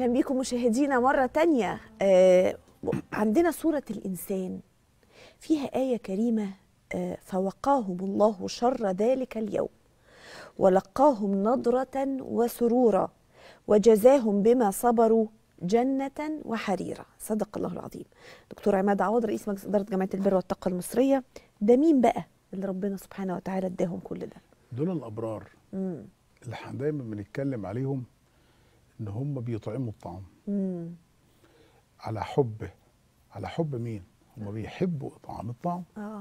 اهلا بيكم مشاهدينا مره تانية آه عندنا سوره الانسان فيها ايه كريمه آه فوقاهم الله شر ذلك اليوم ولقاهم نضره وسرورا وجزاهم بما صبروا جنة وحريرا صدق الله العظيم دكتور عماد عوض رئيس مجلس إدارة جمعية البر والتقوى المصرية ده مين بقى اللي ربنا سبحانه وتعالى اداهم كل ده دول الابرار مم. اللي احنا دايما بنتكلم عليهم ان هم بيطعموا الطعام مم. على حبه على حب مين هم بيحبوا اطعام الطعام اه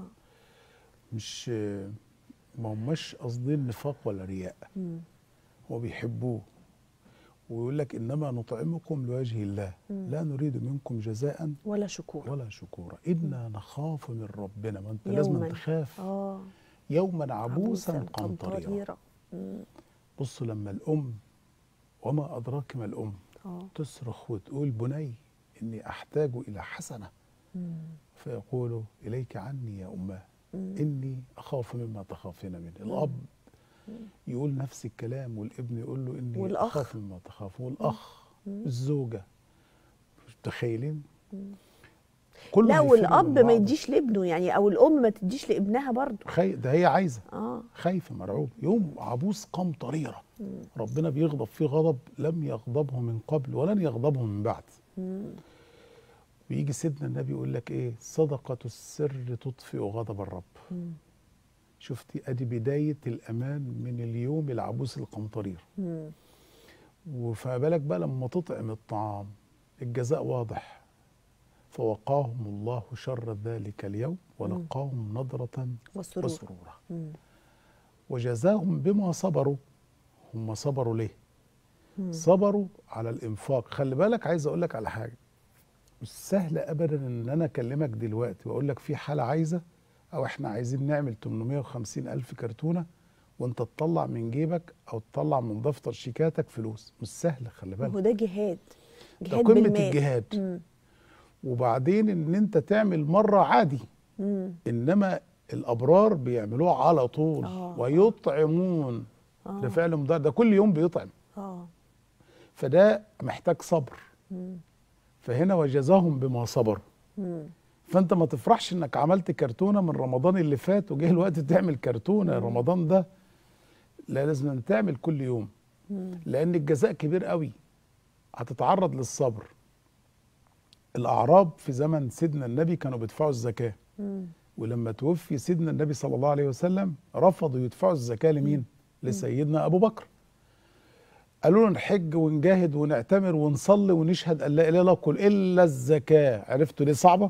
مش ما هماش قاصدين نفاق ولا رياء مم. هو بيحبوه ويقول لك انما نطعمكم لوجه الله لا نريد منكم جزاء ولا شكور ولا شكورا انا نخاف من ربنا ما انت لازم يوماً. تخاف اه يوما عبوسا قمطريرا قمطريرا مم. بص لما الام وما ادراك ما الام اه تصرخ وتقول بني اني احتاج الى حسنه مم. فيقول اليك عني يا اماه مم. اني اخاف مما تخافين منه الاب يقول نفس الكلام والابن يقول له اني والأخ. اخاف مما تخاف والاخ الزوجه متخيلين كله لا هيفر من والاب ما بعضه. يديش لابنه يعني او الام ما تديش لابنها برضه خي... ده هي عايزه اه خايفه مرعوب يوم عبوس قمطريره ربنا بيغضب فيه غضب لم يغضبه من قبل ولن يغضبه من بعد مم. ويجي سيدنا النبي يقول لك ايه صدقه السر تطفئ غضب الرب مم. شفتي ادي بدايه الامان من اليوم العبوس القمطرير مم. وفما بالك بقى لما تطعم الطعام الجزاء واضح فوقاهم الله شر ذلك اليوم ولقاهم نضرة وسرور وسرورا مم. وجزاهم بما صبروا هم صبروا ليه صبروا على الانفاق خلي بالك عايز اقول لك على حاجه مش سهل ابدا ان انا اكلمك دلوقتي واقول لك في حاله عايزه او احنا عايزين نعمل 850 الف كرتونه وانت تطلع من جيبك او تطلع من دفتر شيكاتك فلوس مش سهل خلي بالك هو ده جهاد ده جهاد قمه بالمال الجهاد مم. وبعدين ان انت تعمل مره عادي مم. انما الابرار بيعملوه على طول آه. ويطعمون آه. ده فعل مضارع ده كل يوم بيطعم اه فده محتاج صبر مم. فهنا وجزاهم بما صبروا مم. فانت ما تفرحش انك عملت كرتونه من رمضان اللي فات وجه الوقت تعمل كرتونه رمضان ده لا لازم أن تعمل كل يوم مم. لان الجزاء كبير قوي هتتعرض للصبر الاعراب في زمن سيدنا النبي كانوا بيدفعوا الزكاه مم. ولما توفي سيدنا النبي صلى الله عليه وسلم رفضوا يدفعوا الزكاه لمين لسيدنا ابو بكر قالوا له نحج ونجاهد ونعتمر ونصلي ونشهد ان لا اله الا الله قل الا الزكاه عرفتوا ليه صعبه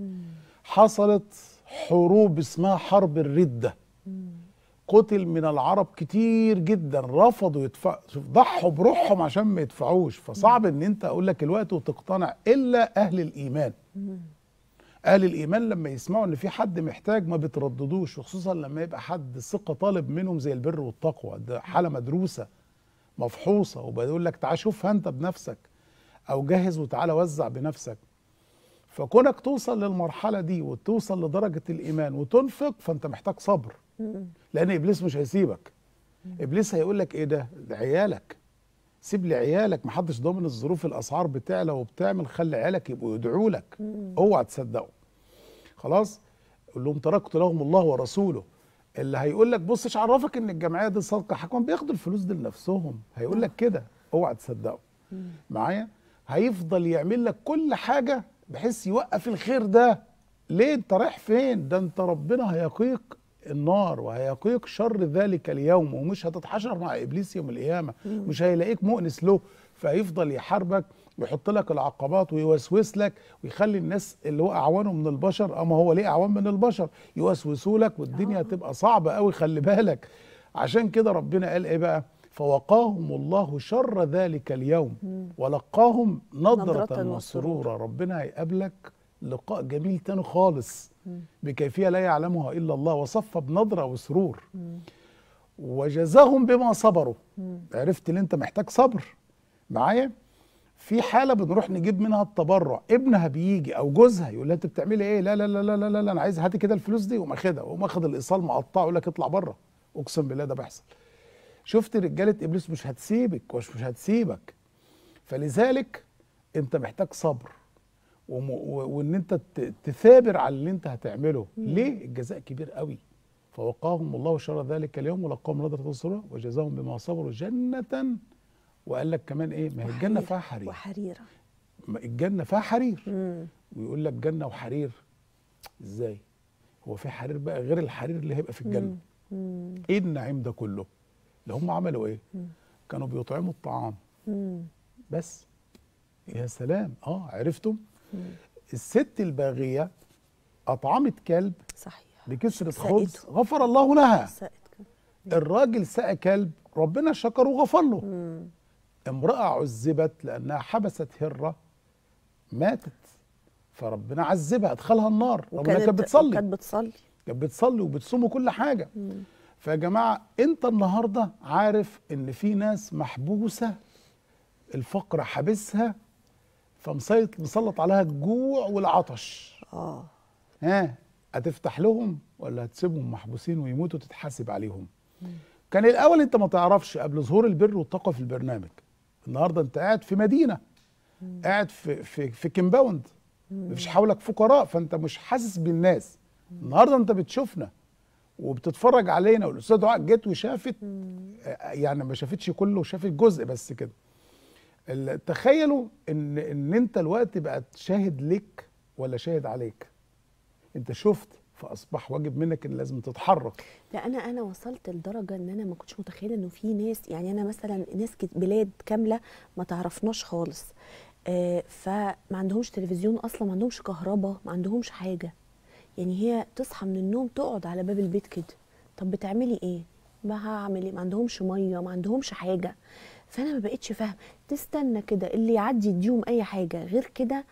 حصلت حروب اسمها حرب الرده قتل من العرب كتير جدا رفضوا يدفعوا شوف ضحوا بروحهم عشان ما يدفعوش فصعب ان انت اقول لك الوقت وتقتنع الا اهل الايمان اهل الايمان لما يسمعوا ان في حد محتاج ما بيترددوش وخصوصا لما يبقى حد ثقه طالب منهم زي البر والتقوى ده حاله مدروسه مفحوصه وبيقول لك تعال شوفها انت بنفسك او جهز وتعالى وزع بنفسك فكونك توصل للمرحله دي وتوصل لدرجه الايمان وتنفق فانت محتاج صبر مم. لان ابليس مش هيسيبك ابليس هيقول لك ايه ده ده عيالك سيب لي عيالك محدش ضامن الظروف الاسعار بتعلى وبتعمل خلي عيالك يبقوا يدعوا لك اوعى تصدقوا خلاص قول لهم تركت لهم الله ورسوله اللي هيقول لك بص ايش عرفك ان الجمعيه دي صدقه حكم بياخدوا الفلوس دي لنفسهم هيقول لك كده اوعى تصدقوا معايا هيفضل يعمل لك كل حاجه بحيث يوقف الخير ده ليه انت رايح فين ده انت ربنا هيقيك النار وهيقيك شر ذلك اليوم ومش هتتحشر مع ابليس يوم القيامه مش هيلاقيك مؤنس له فهيفضل يحاربك ويحط لك العقبات ويوسوس لك ويخلي الناس اللي هو اعوانه من البشر اما هو ليه اعوان من البشر يوسوسوا لك والدنيا تبقى صعبه قوي خلي بالك عشان كده ربنا قال ايه بقى فوقاهم الله شر ذلك اليوم ولقاهم نضرة نضرة وسرورا. وسرورا ربنا هيقابلك لقاء جميل تاني خالص بكيفية لا يعلمها إلا الله وصف بنضرة وسرور وجزاهم بما صبروا عرفت ان انت محتاج صبر معايا في حاله بنروح نجيب منها التبرع ابنها بيجي او جوزها يقول لها انت بتعملي ايه لا لا لا لا لا, لا انا عايز هاتي كده الفلوس دي وقوم اخدها وقوم اخد الايصال مقطعه يقول لك اطلع بره اقسم بالله ده بيحصل شفت رجاله ابليس مش هتسيبك مش مش هتسيبك فلذلك انت محتاج صبر وم- و- وان انت ت- تثابر على اللي انت هتعمله ليه الجزاء كبير قوي فوقاهم الله شر ذلك اليوم ولقاهم نظرة سرور وجزاهم بما صبروا جنة وقال لك كمان ايه ما هي الجنة وحرير- فيها حرير وحريرة ما الجنة فيها حرير مم. ويقول لك جنة وحرير ازاي هو في حرير بقى غير الحرير اللي هيبقى في الجنة مم. ايه النعيم ده كله اللي هم عملوا ايه كانوا بيطعموا الطعام مم. بس يا سلام اه عرفتم الست الباغية أطعمت كلب صحيح بكسرة سقته. خبز غفر الله لها سقت كده. الراجل سقى كلب ربنا شكر وغفر له مم. امرأة عذبت لأنها حبست هرة ماتت فربنا عذبها ادخلها النار ربنا كانت بتصلي كانت بتصلي كانت بتصلي وبتصوم وكل حاجة فيا جماعة انت النهاردة عارف ان في ناس محبوسة الفقر حابسها فمسيط مسلط عليها الجوع والعطش اه ها هتفتح لهم ولا هتسيبهم محبوسين ويموتوا تتحاسب عليهم كان الاول انت ما تعرفش قبل ظهور البر والتقوى في البرنامج النهارده انت قاعد في مدينه قاعد في في في كيمباوند مفيش حولك فقراء فانت مش حاسس بالناس النهارده انت بتشوفنا وبتتفرج علينا والاستاذ دعاء جت وشافت آه، يعني ما شافتش كله شافت جزء بس كده ال- تخيلوا ان ان انت الوقت بقت شاهد لك ولا شاهد عليك انت شفت فاصبح واجب منك ان لازم تتحرك لا انا انا وصلت لدرجه ان انا ما كنتش متخيله انه في ناس يعني انا مثلا ناس كت- بلاد كامله ما تعرفناش خالص آه فما عندهمش تلفزيون اصلا ما عندهمش كهرباء ما عندهمش حاجه يعني هي تصحى من النوم تقعد على باب البيت كده طب بتعملي ايه ما هعمل ايه ما عندهمش ميه ما عندهمش حاجه فانا ما بقتش فاهم تستنى كده اللي يعدي يديهم اي حاجه غير كده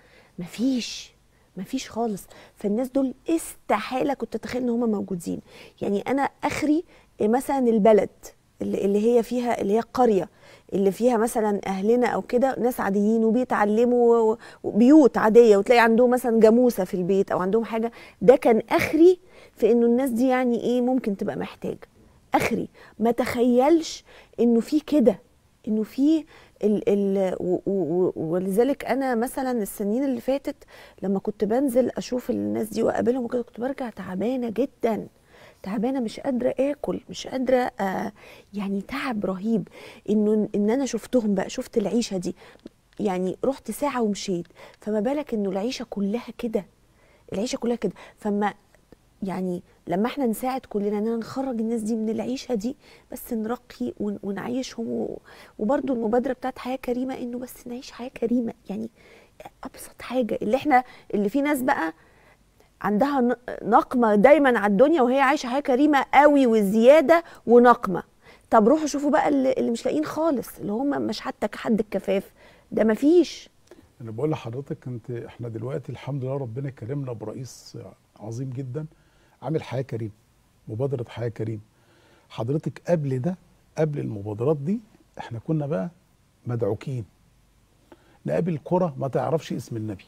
مفيش مفيش خالص فالناس دول استحاله كنت اتخيل ان هم موجودين يعني انا اخري مثلا البلد اللي اللي هي فيها اللي هي القريه اللي فيها مثلا اهلنا او كده ناس عاديين وبيتعلموا و- وبيوت عاديه وتلاقي عندهم مثلا جاموسه في البيت او عندهم حاجه ده كان اخري في انه الناس دي يعني ايه ممكن تبقى محتاجه اخري ما تخيلش انه في كده انه في ال ال و- و- ولذلك انا مثلا السنين اللي فاتت لما كنت بنزل اشوف الناس دي واقابلهم وكده كنت برجع تعبانه جدا تعبانه مش قادره اكل مش قادره آه يعني تعب رهيب انه ان انا شفتهم بقى شفت العيشه دي يعني رحت ساعه ومشيت فما بالك انه العيشه كلها كده العيشه كلها كده فما يعني لما احنا نساعد كلنا اننا نخرج الناس دي من العيشه دي بس نرقي ون- ونعيشهم و- وبرضو المبادره بتاعت حياه كريمه انه بس نعيش حياه كريمه يعني ابسط حاجه اللي احنا اللي في ناس بقى عندها ن- نقمه دايما على الدنيا وهي عايشه حياه كريمه قوي وزياده ونقمه طب روحوا شوفوا بقى اللي, اللي مش لاقيين خالص اللي هم مش حتى حد الكفاف ده مفيش انا بقول لحضرتك انت احنا دلوقتي الحمد لله ربنا كرمنا برئيس عظيم جدا عامل حياه كريم مبادره حياه كريم حضرتك قبل ده قبل المبادرات دي احنا كنا بقى مدعوكين نقابل قرى ما تعرفش اسم النبي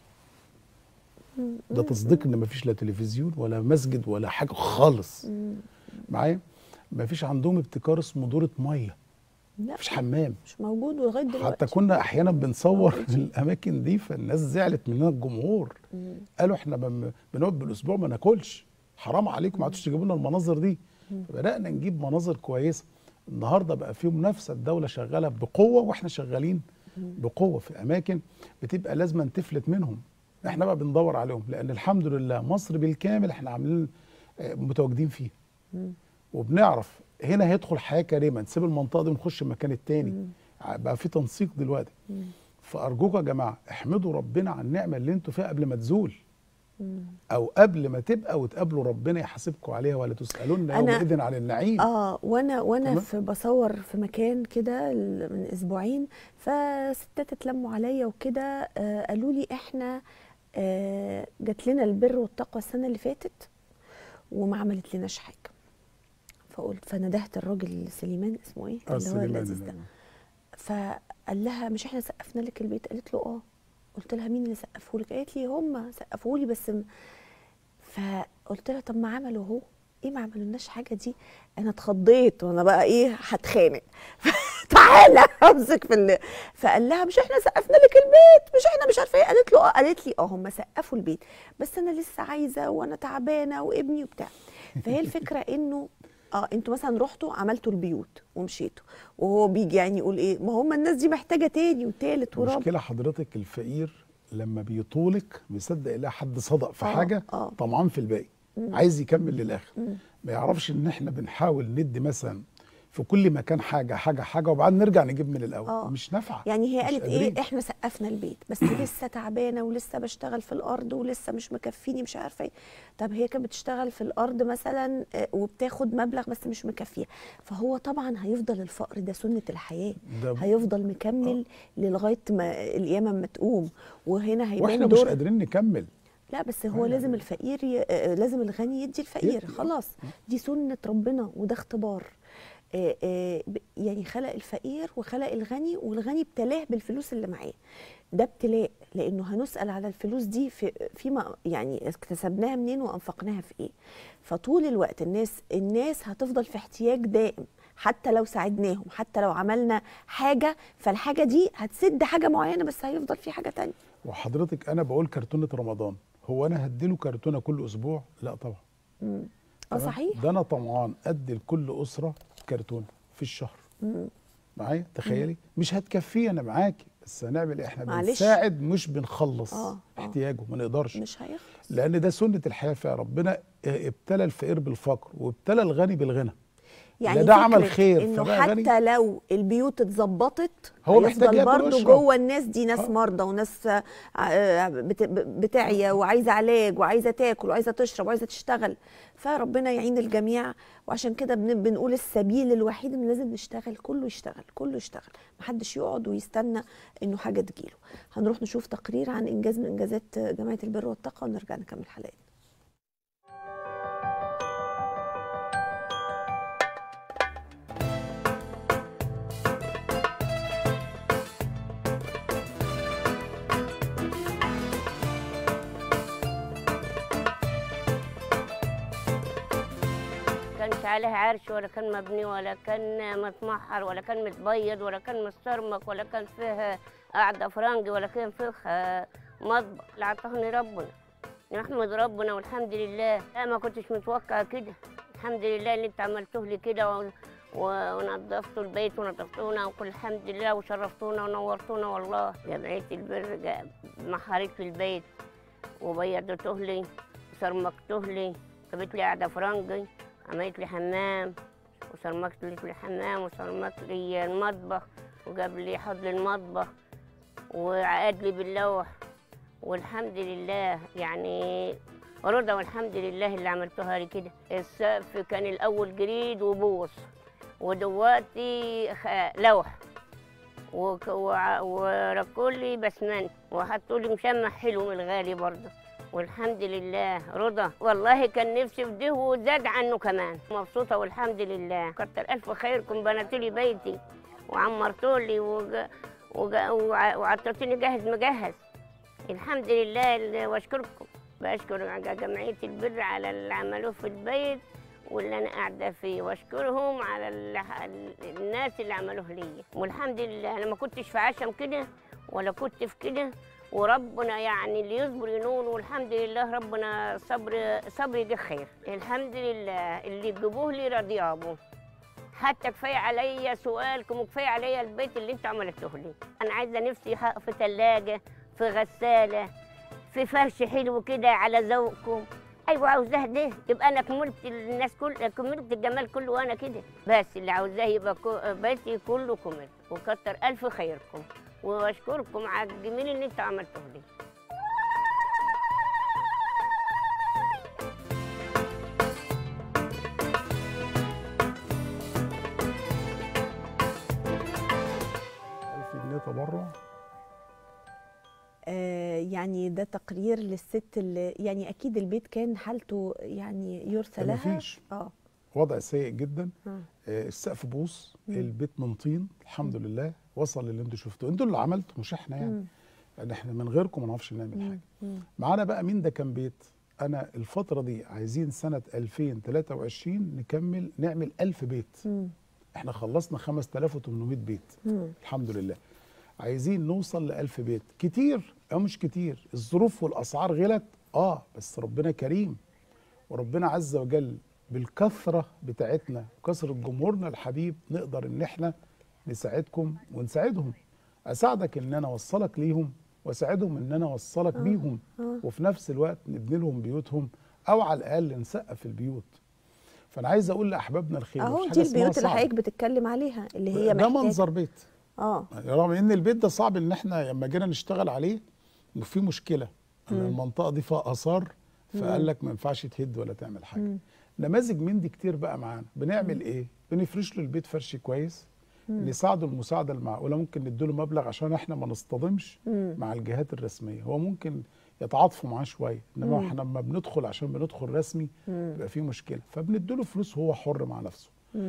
ده تصديق ان مفيش لا تلفزيون ولا مسجد ولا حاجه خالص معايا مفيش عندهم ابتكار اسمه دوره ميه لا مفيش حمام مش موجود لغايه دلوقتي حتى كنا احيانا بنصور في الاماكن دي فالناس زعلت مننا الجمهور قالوا احنا بن- بنقعد بالاسبوع ما ناكلش حرام عليكم ما عادش تجيبوا لنا المناظر دي بدانا نجيب مناظر كويسه النهارده بقى في منافسه الدوله شغاله بقوه واحنا شغالين بقوه في اماكن بتبقى لازم تفلت منهم احنا بقى بندور عليهم لان الحمد لله مصر بالكامل احنا عاملين آه، متواجدين فيها وبنعرف هنا هيدخل حياه كريمه نسيب المنطقه دي ونخش المكان التاني بقى في تنسيق دلوقتي فارجوكم يا جماعه احمدوا ربنا على النعمه اللي انتوا فيها قبل ما تزول او قبل ما تبقى وتقابلوا ربنا يحاسبكم عليها ولا تسالون أنا- يومئذ عن النعيم اه وانا وانا تمام. في بصور في مكان كده ال- من اسبوعين فستات اتلموا عليا وكده آه قالوا لي احنا آه جات لنا البر والتقوى السنه اللي فاتت وما عملت لناش حاجه فقلت فندهت الراجل سليمان اسمه ايه آه، سليمان اللذيذ ده اللي- فقال لها مش احنا سقفنا لك البيت قالت له اه قلت لها مين اللي سقفه لك قالت لي هم سقفوا لي بس م- فقلت لها طب ما عملوا اهو ايه ما عملولناش حاجه دي انا اتخضيت وانا بقى ايه هتخانق تعالى امسك في ال... فقال لها مش احنا سقفنا لك البيت مش احنا مش عارفه ايه قالت له اه قالت لي اه هم سقفوا البيت بس انا لسه عايزه وانا تعبانه وابني وبتاع فهي الفكره انه اه انتوا مثلا رحتوا عملتوا البيوت ومشيتوا وهو بيجي يعني يقول ايه ما هم الناس دي محتاجه تاني وتالت ورابع المشكله حضرتك الفقير لما بيطولك بيصدق يلاقي حد صدق في آه، حاجه آه. طمعان في الباقي عايز يكمل للاخر ما يعرفش ان احنا بنحاول ندي مثلا في كل مكان حاجه حاجه حاجه وبعدين نرجع نجيب من الاول آه. مش نافعه يعني هي مش قالت قادرين. ايه احنا سقفنا البيت بس لسه تعبانه ولسه بشتغل في الارض ولسه مش مكفيني مش عارفه ايه طب هي كانت بتشتغل في الارض مثلا آه، وبتاخد مبلغ بس مش مكفيه فهو طبعا هيفضل الفقر ده سنه الحياه ده- هيفضل مكمل لغايه ما القيامه ما تقوم وهنا واحنا هيبان مش دور قادرين نكمل لا بس هو أيوة. لازم الفقير ي... آه، لازم الغني يدي الفقير يدي. خلاص دي سنة ربنا وده اختبار آه، آه، ب- يعني خلق الفقير وخلق الغني والغني ابتلاه بالفلوس اللي معاه ده ابتلاء لانه هنسال على الفلوس دي في فيما يعني اكتسبناها منين وانفقناها في ايه فطول الوقت الناس الناس هتفضل في احتياج دائم حتى لو ساعدناهم حتى لو عملنا حاجه فالحاجه دي هتسد حاجه معينه بس هيفضل في حاجه تانية وحضرتك انا بقول كرتونه رمضان هو انا هديله كرتونه كل اسبوع لا طبعا اه تمام؟ صحيح ده انا طمعان ادي لكل اسره كرتونه في الشهر معايا تخيلي مش هتكفيه انا معاكي بس هنعمل ايه احنا معلش. بنساعد مش بنخلص آه، آه. احتياجه ما نقدرش مش هيخلص لان ده سنه الحياه فيها ربنا ابتلى الفقير بالفقر وابتلى الغني بالغنى يعني ده عمل فكرة خير انه فبقى غني. حتى لو البيوت اتظبطت هو محتاج هيفضل ياكل برضه ويشرب. جوه الناس دي ناس آه. مرضى وناس آه، آه، بت- بتعيا وعايزه علاج وعايزه تاكل وعايزه تشرب وعايزه تشتغل فربنا يعين الجميع وعشان كده بن- بنقول السبيل الوحيد ان لازم نشتغل كله يشتغل كله يشتغل محدش يقعد ويستنى انه حاجه تجيله هنروح نشوف تقرير عن انجاز من انجازات جمعيه البر والتقوى ونرجع نكمل حلقتنا كانش عليه عرش ولا كان مبني ولا كان متمحر ولا كان متبيض ولا كان مسترمك ولا كان فيه قعدة فرنجي ولا كان فيه آه، مطبخ اللي عطاني ربنا نحمد ربنا والحمد لله لا ما كنتش متوقع كده الحمد لله اللي انت عملته لي كده و- و- ونظفتوا البيت ونظفتونا وكل الحمد لله وشرفتونا ونورتونا والله جمعية البر جا- محرت في البيت وبيضته لي وسرمكته لي جابت لي قعدة فرنجي عملت لي حمام وسرمكت لي الحمام وسرمكت لي المطبخ وجاب لي حوض المطبخ وعقد لي باللوح والحمد لله يعني رضا والحمد لله اللي عملتوها لي كده السقف كان الاول جريد وبوص ودلوقتي خ- لوح وك- وع- وركوا لي بسمنت وحطوا لي مشمع حلو من الغالي برضه والحمد لله رضا والله كان نفسي في ده وزاد عنه كمان مبسوطه والحمد لله كتر الف خيركم بنيتوا لي بيتي وعمرتوا لي وج... وج... وع- وعطيتوني جاهز مجهز الحمد لله ال- واشكركم بشكر ع- جمعيه البر على اللي عملوه في البيت واللي انا قاعده فيه واشكرهم على ال... ال- الناس اللي عملوه لي والحمد لله انا ما كنتش في عشم كده ولا كنت في كده وربنا يعني اللي يصبر ينول والحمد لله ربنا صبر صبر يجي خير الحمد لله اللي تجيبوه لي راضي ابوه حتى كفايه عليا سؤالكم وكفايه عليا البيت اللي انتوا عملتوه لي انا عايزه نفسي حق في ثلاجه في غساله في فرش حلو كده على ذوقكم ايوه عاوزاه ده يبقى انا كملت الناس كل كملت الجمال كله وانا كده بس اللي عاوزاه يبقى كو- بيتي كله كمل وكتر الف خيركم واشكركم على الجميل اللي انتوا عملتوه لي ألف جنيه تبرع آه، يعني ده تقرير للست اللي يعني اكيد البيت كان حالته يعني يرثى ده لها مفيش. اه وضع سيء جدا آه. آه، السقف بوص مم. البيت من طين الحمد لله وصل للي انتوا شفتوه انتوا اللي عملتوا مش احنا يعني مم. لان احنا من غيركم ما نعرفش نعمل حاجه مم. معانا بقى مين ده كان بيت انا الفتره دي عايزين سنه 2023 نكمل نعمل 1000 بيت مم. احنا خلصنا 5800 بيت الحمد لله عايزين نوصل ل 1000 بيت كتير او مش كتير الظروف والاسعار غلت اه بس ربنا كريم وربنا عز وجل بالكثره بتاعتنا وكثره جمهورنا الحبيب نقدر ان احنا نساعدكم ونساعدهم اساعدك ان انا اوصلك ليهم واساعدهم ان انا اوصلك بيهم وفي نفس الوقت نبني لهم بيوتهم او على الاقل نسقف البيوت فانا عايز اقول لاحبابنا الخير اهو مفيش دي حاجة اسمها البيوت اللي صعب. حضرتك بتتكلم عليها اللي هي ده محتاجه منظر بيت اه رغم ان البيت ده صعب ان احنا لما جينا نشتغل عليه إنه في مشكله ان المنطقه دي فيها اثار فقال لك ما ينفعش تهد ولا تعمل حاجه نماذج من دي كتير بقى معانا بنعمل ايه بنفرش له البيت فرش كويس نساعده المساعده المعقوله ممكن نديله مبلغ عشان احنا ما نصطدمش مع الجهات الرسميه هو ممكن يتعاطفوا معاه شويه انما احنا لما بندخل عشان بندخل رسمي بيبقى في مشكله فبنديله فلوس وهو حر مع نفسه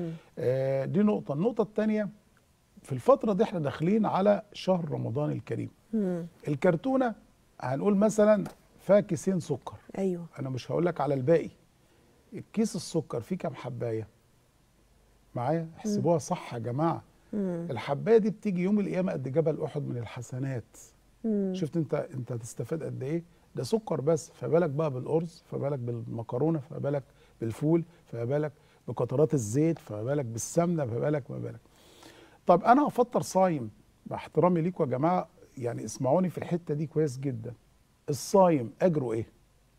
آه دي نقطه النقطه الثانيه في الفترة دي احنا داخلين على شهر رمضان الكريم الكرتونة هنقول مثلا فيها كيسين سكر ايوه انا مش هقول لك على الباقي الكيس السكر فيه كام حباية معايا احسبوها صح يا جماعة الحباية دي بتيجي يوم القيامة قد جبل احد من الحسنات شفت انت انت هتستفاد قد ايه ده سكر بس فبالك بقى بالارز فبالك بالمكرونه فبالك بالفول فبالك بقطرات الزيت فبالك بالسمنه فبالك فبالك طب انا هفطر صايم مع احترامي ليكم يا جماعه يعني اسمعوني في الحته دي كويس جدا الصايم اجره ايه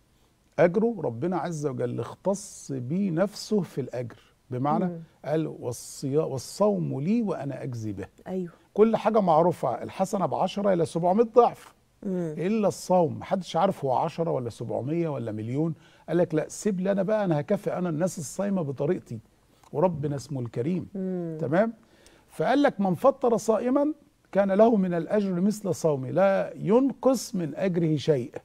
اجره ربنا عز وجل اختص بيه نفسه في الاجر بمعنى قال والصيا والصوم لي وانا اجزي به ايوه كل حاجه معروفه الحسنه ب 10 الى 700 ضعف الا الصوم محدش عارف هو 10 ولا 700 ولا مليون قال لك لا سيب لي انا بقى انا هكافئ انا الناس الصايمه بطريقتي وربنا اسمه الكريم تمام فقال لك من فطر صائما كان له من الاجر مثل صومه لا ينقص من اجره شيء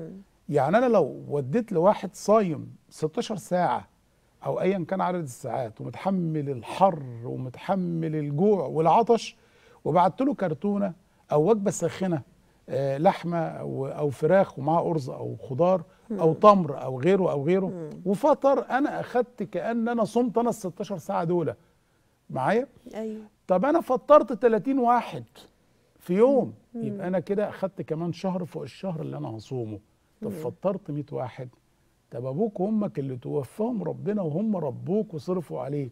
يعني انا لو وديت لواحد صايم 16 ساعه او ايا كان عدد الساعات ومتحمل الحر ومتحمل الجوع والعطش وبعت له كرتونه او وجبه ساخنه آه، لحمه او او فراخ ومعاه ارز او خضار او تمر او غيره او غيره وفطر انا اخدت كان انا صمت انا ال 16 ساعه دول معايا ايوه طب انا فطرت 30 واحد في يوم يبقى انا كده اخدت كمان شهر فوق الشهر اللي انا هصومه طب فطرت 100 واحد طب ابوك وامك اللي توفاهم ربنا وهم ربوك وصرفوا عليك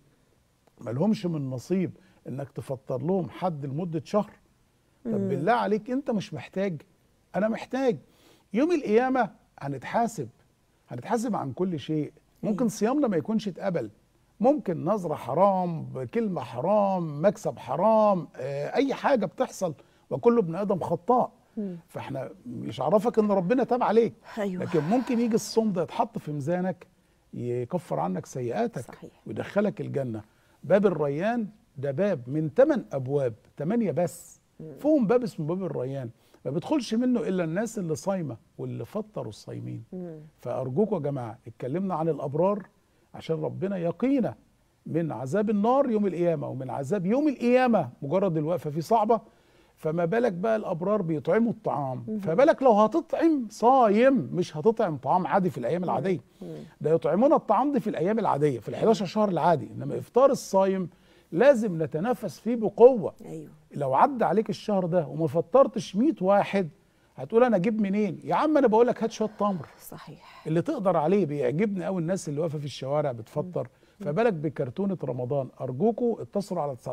مالهمش من نصيب انك تفطر لهم حد لمده شهر طب بالله عليك انت مش محتاج انا محتاج يوم القيامه هنتحاسب هنتحاسب عن كل شيء ممكن صيامنا ما يكونش اتقبل ممكن نظرة حرام كلمة حرام مكسب حرام آه، أي حاجة بتحصل وكل ابن آدم خطاء فاحنا مش عرفك ان ربنا تاب عليك أيوة. لكن ممكن يجي الصوم ده يتحط في ميزانك يكفر عنك سيئاتك صحيح. ويدخلك الجنة باب الريان ده باب من ثمان أبواب ثمانية بس فيهم باب اسمه باب الريان ما بيدخلش منه إلا الناس اللي صايمة واللي فطروا الصايمين فأرجوكم يا جماعة اتكلمنا عن الأبرار عشان ربنا يقينا من عذاب النار يوم القيامة ومن عذاب يوم القيامة مجرد الوقفة فيه صعبة فما بالك بقى الأبرار بيطعموا الطعام فبالك لو هتطعم صايم مش هتطعم طعام عادي في الأيام العادية ده يطعمون الطعام دي في الأيام العادية في ال 11 شهر العادي إنما إفطار الصايم لازم نتنفس فيه بقوة ايوه لو عدى عليك الشهر ده وما فطرتش 100 واحد هتقول انا اجيب منين يا عم انا بقول لك هات شويه تمر صحيح اللي تقدر عليه بيعجبني قوي الناس اللي واقفه في الشوارع بتفطر فبالك بكرتونه رمضان ارجوكوا اتصلوا على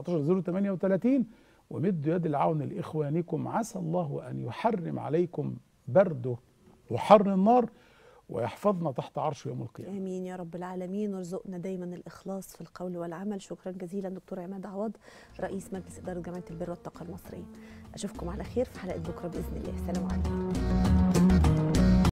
19038 ومدوا يد العون لاخوانكم عسى الله ان يحرم عليكم برده وحر النار ويحفظنا تحت عرشه يوم القيامه امين يا رب العالمين وارزقنا دايما الاخلاص في القول والعمل شكرا جزيلا دكتور عماد عوض رئيس مجلس اداره جمعيه البر والطاقه المصريه اشوفكم على خير في حلقه بكره باذن الله السلام عليكم